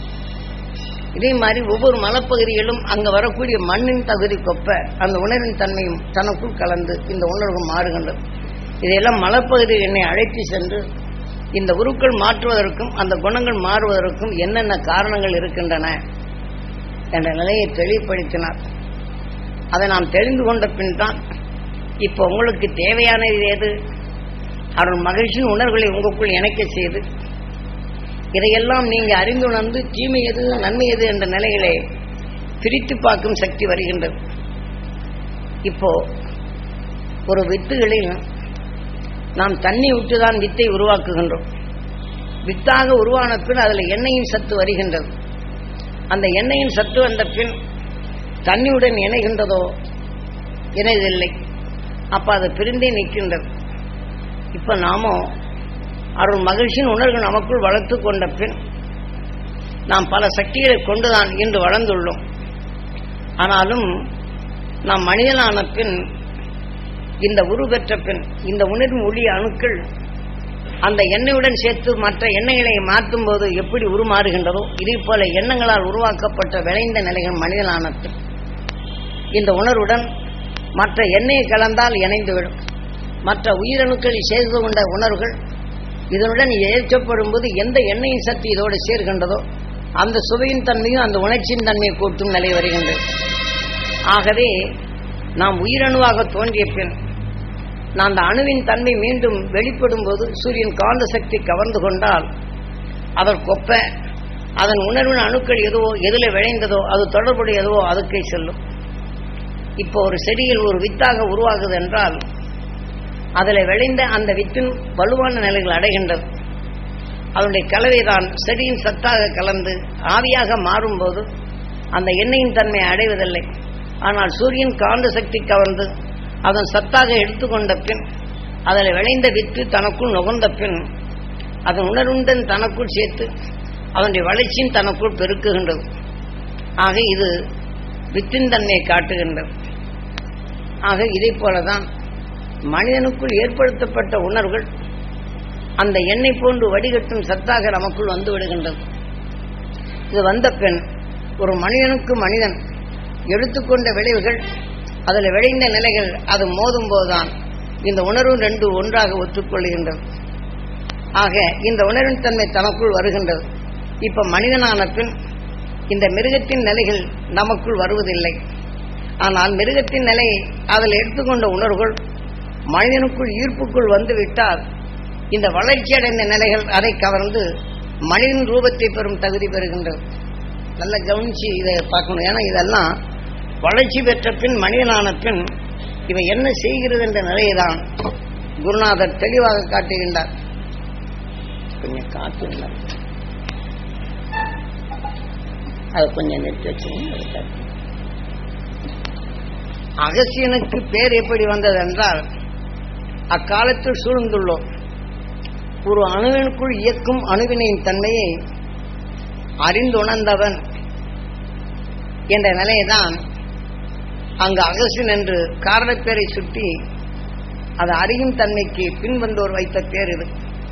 இதே மாதிரி ஒவ்வொரு மலைப்பகுதியிலும் அங்க வரக்கூடிய மண்ணின் தகுதி கொப்ப அந்த உணர்வின் தன்மையும் தனக்குள் கலந்து இந்த உணர்வு மாறுகின்றது இதையெல்லாம் மலைப்பகுதியில் என்னை அழைத்து சென்று இந்த உருக்கள் மாற்றுவதற்கும் அந்த குணங்கள் மாறுவதற்கும் என்னென்ன காரணங்கள் இருக்கின்றன என்ற நிலையை தெளிவுபடுத்தினார் அதை நாம் தெரிந்து கொண்ட பின் தான் இப்போ உங்களுக்கு தேவையானது எது அருள் மகிழ்ச்சியின் உணர்வுகளை உங்களுக்குள் இணைக்க செய்து இதையெல்லாம் நீங்க அறிந்துணர்ந்து தீமை எது நன்மை எது என்ற நிலைகளை பிரித்து பார்க்கும் சக்தி வருகின்றது இப்போ ஒரு வித்துகளில் நாம் தண்ணி விட்டுதான் வித்தை உருவாக்குகின்றோம் வித்தாக உருவான பின் அதில் எண்ணெயின் சத்து வருகின்றது அந்த எண்ணெயின் சத்து வந்த பின் தண்ணியுடன் இணைகின்றதோ இணையதில்லை அப்ப அது பிரிந்தே நிற்கின்றது இப்ப நாமும் அருள் மகிழ்ச்சியின் உணர்வு நமக்குள் வளர்த்து கொண்ட பின் நாம் பல சக்திகளை கொண்டுதான் இன்று வளர்ந்துள்ளோம் ஆனாலும் நாம் மனிதனான பின் இந்த உரு பெற்ற பின் இந்த உணர்வு ஒளி அணுக்கள் அந்த எண்ணெயுடன் சேர்த்து மற்ற எண்ணெய்களை மாற்றும் போது எப்படி உருமாறுகின்றதோ இதே போல எண்ணங்களால் உருவாக்கப்பட்ட விளைந்த நிலைகள் மனிதனான பின் இந்த உணர்வுடன் மற்ற எண்ணெயை கலந்தால் இணைந்துவிடும் மற்ற உயிரணுக்களில் சேர்ந்து கொண்ட உணர்வுகள் இதனுடன் ஏற்றப்படும் போது எந்த எண்ணெயின் சக்தி இதோடு சேர்கின்றதோ அந்த சுவையின் தன்மையும் அந்த உணர்ச்சியின் தன்மையை கூட்டும் நிலை வருகின்றது ஆகவே நாம் உயிரணுவாக தோன்றிய பின் நான் அந்த அணுவின் தன்மை மீண்டும் வெளிப்படும் போது சூரியன் காந்த சக்தி கவர்ந்து கொண்டால் அதற்கொப்ப அதன் உணர்வின் அணுக்கள் எதுவோ எதில் விளைந்ததோ அது தொடர்புடைய எதுவோ அதுக்கே செல்லும் இப்போ ஒரு செடியில் ஒரு வித்தாக உருவாகுது என்றால் அதில் விளைந்த அந்த வித்தின் வலுவான நிலைகள் அடைகின்றது அதனுடைய கலவைதான் செடியின் சத்தாக கலந்து ஆவியாக மாறும்போது அந்த எண்ணெயின் தன்மை அடைவதில்லை ஆனால் சூரியன் காந்த சக்தி கவர்ந்து அதன் சத்தாக எடுத்துக்கொண்ட பின் அதில் விளைந்த வித்து தனக்குள் நுகர்ந்த பின் அதன் உணர்வுடன் தனக்குள் சேர்த்து அதனுடைய வளர்ச்சியின் தனக்குள் பெருக்குகின்றது ஆக இது வித்தின் தன்மையை காட்டுகின்றது ஆக இதை போலதான் மனிதனுக்குள் ஏற்படுத்தப்பட்ட உணர்வுகள் அந்த எண்ணெய் போன்று வடிகட்டும் சத்தாக நமக்குள் வந்து விடுகின்றது இது வந்த பின் ஒரு மனிதனுக்கு மனிதன் எடுத்துக்கொண்ட விளைவுகள் அதில் விளைந்த நிலைகள் அது மோதும் போதுதான் இந்த உணர்வு ரெண்டு ஒன்றாக ஒத்துக்கொள்கின்றது ஆக இந்த உணர்வின் தன்மை தனக்குள் வருகின்றது இப்ப மனிதனான பின் இந்த மிருகத்தின் நிலைகள் நமக்குள் வருவதில்லை ஆனால் மிருகத்தின் நிலை அதில் எடுத்துக்கொண்ட உணர்வுகள் மனிதனுக்குள் ஈர்ப்புக்குள் வந்துவிட்டால் இந்த வளர்ச்சி அடைந்த நிலைகள் அதை கவர்ந்து மனிதன் ரூபத்தை பெறும் தகுதி பெறுகின்றது நல்லா கவனிச்சு இதை பார்க்கணும் ஏன்னா இதெல்லாம் வளர்ச்சி பெற்ற பின் மனிதனான பின் இவை என்ன செய்கிறது என்ற நிலையைதான் குருநாதர் தெளிவாக காட்டுகின்றார் கொஞ்சம் காத்து இல்லை. அது கொஞ்சம் நிறுத்தி வச்சுங்க அகசியனுக்கு பேர் எப்படி வந்தது என்றால் அக்காலத்தில் சூழ்ந்துள்ளோம் ஒரு அணுவினுக்குள் இயக்கும் அணுவினையின் தன்மையை அறிந்துணர்ந்தவன் என்ற நிலையைதான் அங்கு அகசியன் என்று காரணப்பேரை சுட்டி அது அறியும் தன்மைக்கு பின்வந்தோர் வைத்த பேர் இது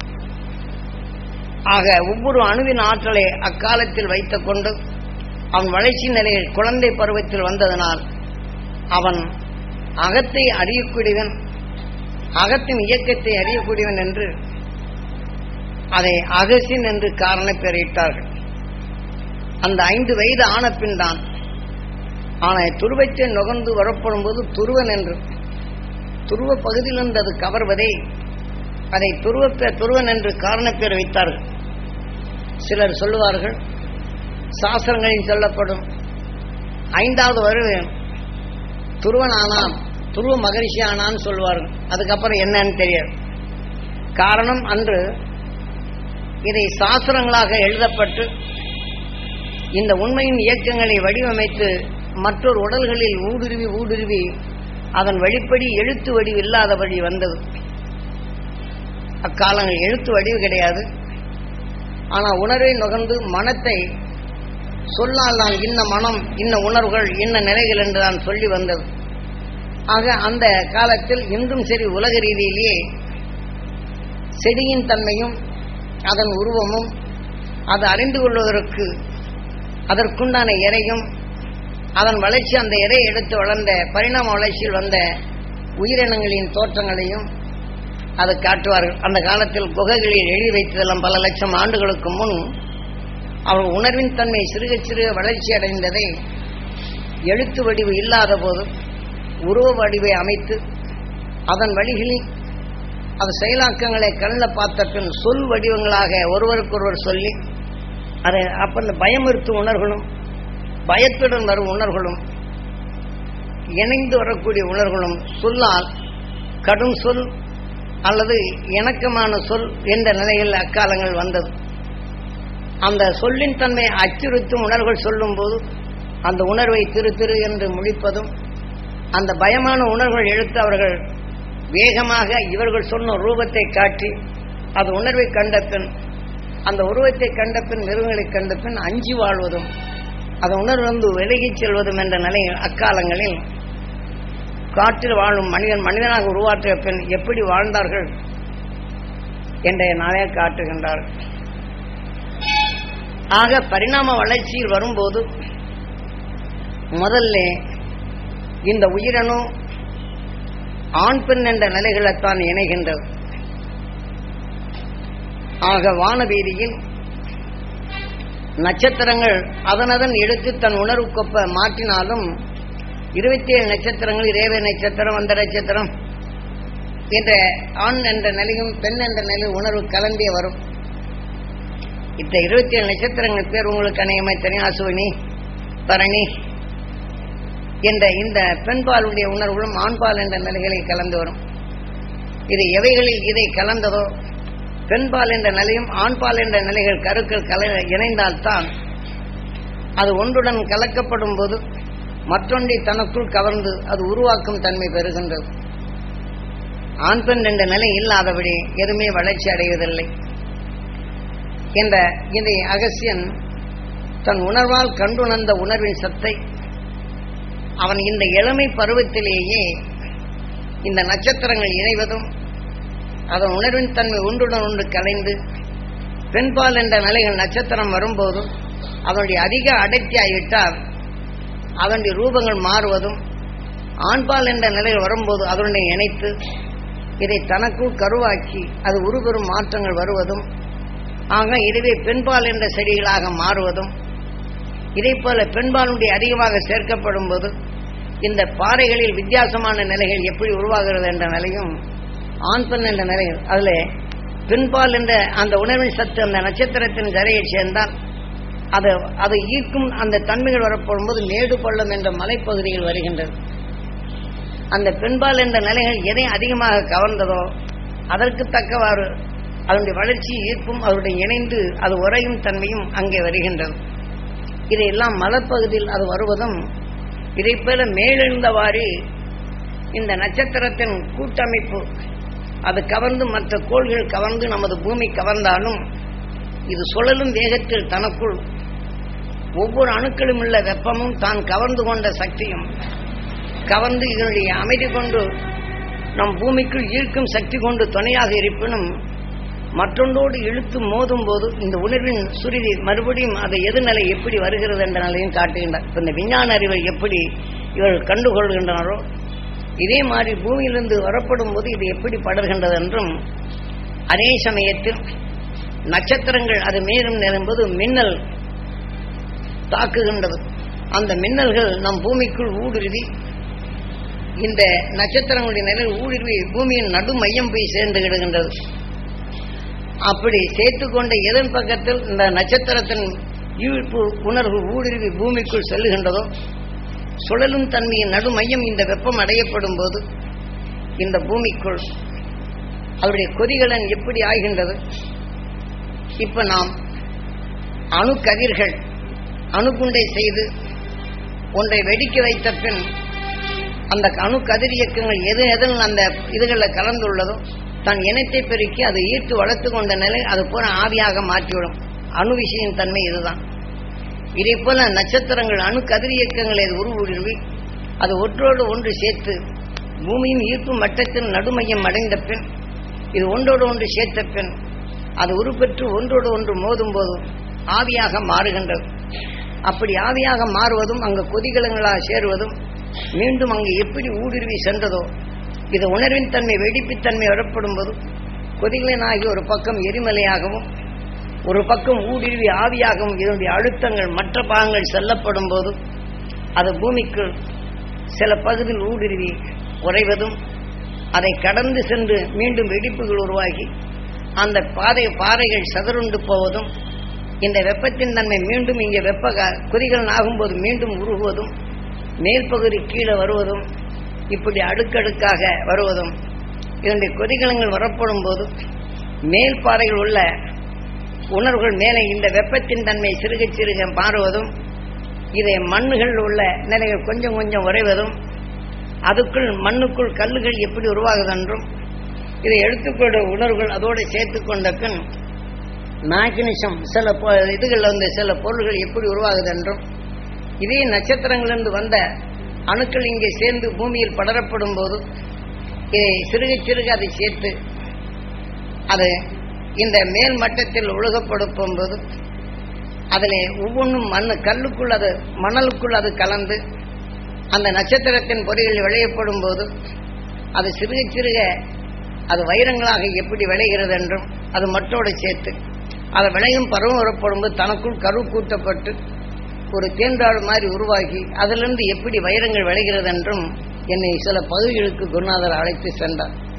ஆக ஒவ்வொரு அணுவின் ஆற்றலை அக்காலத்தில் வைத்துக் கொண்டு அவன் வளர்ச்சி நிலையில் குழந்தை பருவத்தில் வந்ததனால் அவன் அகத்தை அறியக்கூடியவன் அகத்தின் இயக்கத்தை அறியக்கூடியவன் என்று அதை அகசின் என்று காரண பெயரிட்டார்கள் அந்த ஐந்து வயது ஆன பின் தான் ஆனால் துருவத்தை நுகர்ந்து வரப்படும் போது துருவன் என்று துருவ பகுதியிலிருந்து அது கவர்வதை அதை துருவ பே- துருவன் என்று காரணப்பேர் வைத்தார்கள் சிலர் சொல்லுவார்கள் சாஸ்திரங்களில் சொல்லப்படும் ஐந்தாவது வருவன் துருவன் ஆனான் துருவ மகரிஷி ஆனான்னு சொல்லுவார்கள் அதுக்கப்புறம் என்னன்னு தெரியாது காரணம் அன்று இதை சாஸ்திரங்களாக எழுதப்பட்டு இந்த உண்மையின் இயக்கங்களை வடிவமைத்து மற்றொரு உடல்களில் ஊடுருவி ஊடுருவி அதன் வழிப்படி எழுத்து வடிவு இல்லாதபடி வந்தது அக்காலங்கள் எழுத்து வடிவு கிடையாது ஆனால் உணர்வை நுகர்ந்து மனத்தை சொல்லால் தான் இன்ன மனம் இன்ன உணர்வுகள் இன்ன நிலைகள் என்று தான் சொல்லி வந்தது ஆக அந்த காலத்தில் இன்றும் சரி உலக ரீதியிலேயே செடியின் தன்மையும் அதன் உருவமும் அதை அறிந்து கொள்வதற்கு அதற்குண்டான இறையும் அதன் வளர்ச்சி அந்த இறை எடுத்து வளர்ந்த பரிணாம வளர்ச்சியில் வந்த உயிரினங்களின் தோற்றங்களையும் அது காட்டுவார்கள் அந்த காலத்தில் குகைகளில் எழுதி வைத்ததெல்லாம் பல லட்சம் ஆண்டுகளுக்கு முன் அவர் உணர்வின் தன்மை சிறுக சிறுக வளர்ச்சி அடைந்ததை எழுத்து வடிவு இல்லாத போது உருவ வடிவை அமைத்து அதன் வழிகளில் அது செயலாக்கங்களை கண்ணில் பார்த்த பின் சொல் வடிவங்களாக ஒருவருக்கொருவர் சொல்லி அதை அப்ப இந்த பயமுறுத்தும் உணர்வுகளும் பயத்துடன் வரும் உணர்வுகளும் இணைந்து வரக்கூடிய உணர்வுகளும் சொல்லால் கடும் சொல் அல்லது இணக்கமான சொல் என்ற நிலையில் அக்காலங்கள் வந்தது அந்த சொல்லின் தன்மை அச்சுறுத்தும் உணர்வுகள் சொல்லும்போது அந்த உணர்வை திரு திரு என்று முழிப்பதும் அந்த பயமான உணர்வுகள் எடுத்து அவர்கள் வேகமாக இவர்கள் சொன்ன ரூபத்தை காட்டி அது உணர்வை கண்ட பின் அந்த உருவத்தை கண்ட பின் மிருகங்களை கண்ட பின் அஞ்சி வாழ்வதும் அந்த உணர்வு வந்து விலகிச் செல்வதும் என்ற நிலையில் அக்காலங்களில் காட்டில் வாழும் மனிதன் மனிதனாக உருவாற்றிய பின் எப்படி வாழ்ந்தார்கள் என்ற நாளே காட்டுகின்றார்கள் ஆக பரிணாம வளர்ச்சியில் வரும்போது முதல்ல இந்த உயிரணு ஆண் பெண் என்ற நிலைகளைத்தான் இணைகின்றது ஆக வானவீதியில் நட்சத்திரங்கள் அதனதன் எடுத்து தன் உணர்வுக்கொப்ப மாற்றினாலும் இருபத்தி ஏழு நட்சத்திரங்கள் இரேவ நட்சத்திரம் அந்த நட்சத்திரம் என்ற ஆண் என்ற நிலையும் பெண் என்ற நிலையும் உணர்வு கலந்தே வரும் இந்த இருபத்தி ஏழு நட்சத்திரங்கள் பேர் உங்களுக்கு அநேகமாய் தெரியும் அசுவினி பரணி என்ற இந்த பெண்பாலுடைய உணர்வுகளும் ஆண்பால் என்ற நிலைகளில் கலந்து வரும் இது எவைகளில் இதை கலந்ததோ பெண்பால் என்ற நிலையும் ஆண்பால் என்ற நிலைகள் கருக்கள் கல இணைந்தால்தான் அது ஒன்றுடன் கலக்கப்படும் போது மற்றொன்றை தனக்குள் கவர்ந்து அது உருவாக்கும் தன்மை பெறுகின்றது ஆண் பெண் என்ற நிலை இல்லாதபடி எதுவுமே வளர்ச்சி அடைவதில்லை என்ற இதை அகசியன் தன் உணர்வால் கண்டுணர்ந்த உணர்வின் சத்தை அவன் இந்த இளமை பருவத்திலேயே இந்த நட்சத்திரங்கள் இணைவதும் அதன் உணர்வின் தன்மை ஒன்றுடன் ஒன்று கலைந்து பெண்பால் என்ற நிலைகள் நட்சத்திரம் வரும்போது அதனுடைய அதிக அடர்த்தி ஆகிவிட்டால் அதனுடைய ரூபங்கள் மாறுவதும் ஆண்பால் என்ற நிலையில் வரும்போது அதனுடைய இணைத்து இதை தனக்குள் கருவாக்கி அது உருபெறும் மாற்றங்கள் வருவதும் ஆக இதுவே பெண்பால் என்ற செடிகளாக மாறுவதும் இதே போல பெண்பாலுடைய அதிகமாக சேர்க்கப்படும் போது இந்த பாறைகளில் வித்தியாசமான நிலைகள் எப்படி உருவாகிறது என்ற நிலையும் ஆண் பெண் என்ற நிலைகள் அதுல பெண்பால் என்ற அந்த உணர்வின் சத்து அந்த நட்சத்திரத்தின் கரையை சேர்ந்தால் அது அதை ஈர்க்கும் அந்த தன்மைகள் வரப்படும்போது மேடு பள்ளம் என்ற மலைப்பகுதியில் வருகின்றது அந்த பெண்பால் என்ற நிலைகள் எதை அதிகமாக கவர்ந்ததோ அதற்கு தக்கவாறு அதனுடைய வளர்ச்சி ஈர்ப்பும் அதனுடைய இணைந்து அது உறையும் தன்மையும் அங்கே வருகின்றது இதையெல்லாம் மலப்பகுதியில் அது வருவதும் இதை போல மேலெழுந்தவாறு இந்த நட்சத்திரத்தின் கூட்டமைப்பு அது கவர்ந்து மற்ற கோள்கள் கவர்ந்து நமது பூமி கவர்ந்தாலும் இது சுழலும் வேகத்தில் தனக்குள் ஒவ்வொரு அணுக்களும் உள்ள வெப்பமும் தான் கவர்ந்து கொண்ட சக்தியும் கவர்ந்து இதனுடைய அமைதி கொண்டு நம் பூமிக்குள் ஈர்க்கும் சக்தி கொண்டு துணையாக இருப்பினும் மற்றொன்றோடு இழுத்து மோதும் போது இந்த உணர்வின் சுருதி மறுபடியும் அது எதிர்நிலை எப்படி வருகிறது என்ற நிலையும் காட்டுகின்றார் இப்ப இந்த விஞ்ஞான அறிவை எப்படி இவர்கள் கண்டுகொள்கின்றனரோ இதே மாதிரி பூமியிலிருந்து வரப்படும் போது இது எப்படி படர்கின்றது என்றும் அதே சமயத்தில் நட்சத்திரங்கள் அது மேலும் நேரும்போது மின்னல் தாக்குகின்றது அந்த மின்னல்கள் நம் பூமிக்குள் ஊடுருவி இந்த நட்சத்திரங்களுடைய நிலை ஊடுருவி பூமியின் நடு மையம் போய் சேர்ந்து விடுகின்றது அப்படி சேர்த்து கொண்ட எதன் பக்கத்தில் இந்த நட்சத்திரத்தின் ஈர்ப்பு உணர்வு ஊடுருவி பூமிக்குள் செல்லுகின்றதோ சுழலும் தன்மையின் நடு மையம் இந்த வெப்பம் அடையப்படும் போது இந்த பூமிக்குள் அவருடைய கொதிகலன் எப்படி ஆகின்றது இப்ப நாம் அணுக்கதிர்கள் அணுகுண்டை செய்து ஒன்றை வெடிக்க வைத்த பின் அந்த அணு கதிர் இயக்கங்கள் எது எதில் அந்த இதுகளில் கலந்துள்ளதோ தன் இனத்தை பெருக்கி அதை ஈர்த்து வளர்த்து கொண்ட நிலை அது போல ஆவியாக மாற்றிவிடும் அணு விஷயின் தன்மை இதுதான் இதே போல நட்சத்திரங்கள் அணு கதிர் இயக்கங்களை அது உருவுருவி அது ஒன்றோடு ஒன்று சேர்த்து பூமியின் ஈர்ப்பு மட்டத்தில் நடுமையம் அடைந்த பின் இது ஒன்றோடு ஒன்று சேர்த்த பின் அது உருப்பெற்று ஒன்றோடு ஒன்று மோதும் போது ஆவியாக மாறுகின்றது அப்படி ஆவியாக மாறுவதும் அங்கு கொதிகலங்களாக சேருவதும் மீண்டும் அங்கு எப்படி ஊடுருவி சென்றதோ இது உணர்வின் தன்மை வெடிப்புத்தன்மை வரப்படும் போது கொதிகலனாகி ஒரு பக்கம் எரிமலையாகவும் ஒரு பக்கம் ஊடுருவி ஆவியாகவும் இதனுடைய அழுத்தங்கள் மற்ற பாகங்கள் செல்லப்படும் போது அது பூமிக்கு சில பகுதியில் ஊடுருவி உறைவதும் அதை கடந்து சென்று மீண்டும் வெடிப்புகள் உருவாகி அந்த பாதை பாறைகள் சதறுண்டு போவதும் இந்த வெப்பத்தின் தன்மை மீண்டும் இங்கே வெப்ப க- கொதிகலன் ஆகும்போது மீண்டும் உருகுவதும் மேல் பகுதி கீழே வருவதும் இப்படி அடுக்கடுக்காக வருவதும் இதனுடைய கொதிகலங்கள் வரப்படும் போது மேல் பாறையில் உள்ள உணர்வுகள் மேலே இந்த வெப்பத்தின் தன்மை சிறுக சிறுக மாறுவதும் இதை மண்ணுகள் உள்ள நிலைகள் கொஞ்சம் கொஞ்சம் உறைவதும் அதுக்குள் மண்ணுக்குள் கல்லுகள் எப்படி உருவாகுதென்றும் இதை எடுத்துக்கொண்ட உணர்வுகள் அதோடு சேர்த்து கொண்ட பின் மேக்னிசம் சில பொ- இதுகள் வந்து சில பொருள்கள் எப்படி உருவாகுது என்றும் இதே நட்சத்திரங்களிலிருந்து வந்த அணுக்கள் இங்கே சேர்ந்து பூமியில் படரப்படும் போது இதை சிறுக சிறுக அதை சேர்த்து அது இந்த மேல் மட்டத்தில் உலகப்படுத்தும் போது அதில் ஒவ்வொன்றும் மண் கல்லுக்குள் அது மணலுக்குள் அது கலந்து அந்த நட்சத்திரத்தின் பொறிகள் விளையப்படும் போது அது சிறுக சிறுக அது வைரங்களாக எப்படி விளைகிறது என்றும் அது மற்றோடு சேர்த்து அது விளையும் பருவம் வரப்படும் போது தனக்குள் கரு கூட்டப்பட்டு ஒரு தேன்றாள் மாதிரி உருவாகி அதிலிருந்து எப்படி வைரங்கள் விளைகிறது என்றும் என்னை சில பகுதிகளுக்கு குருநாதர் அழைத்து சென்றார்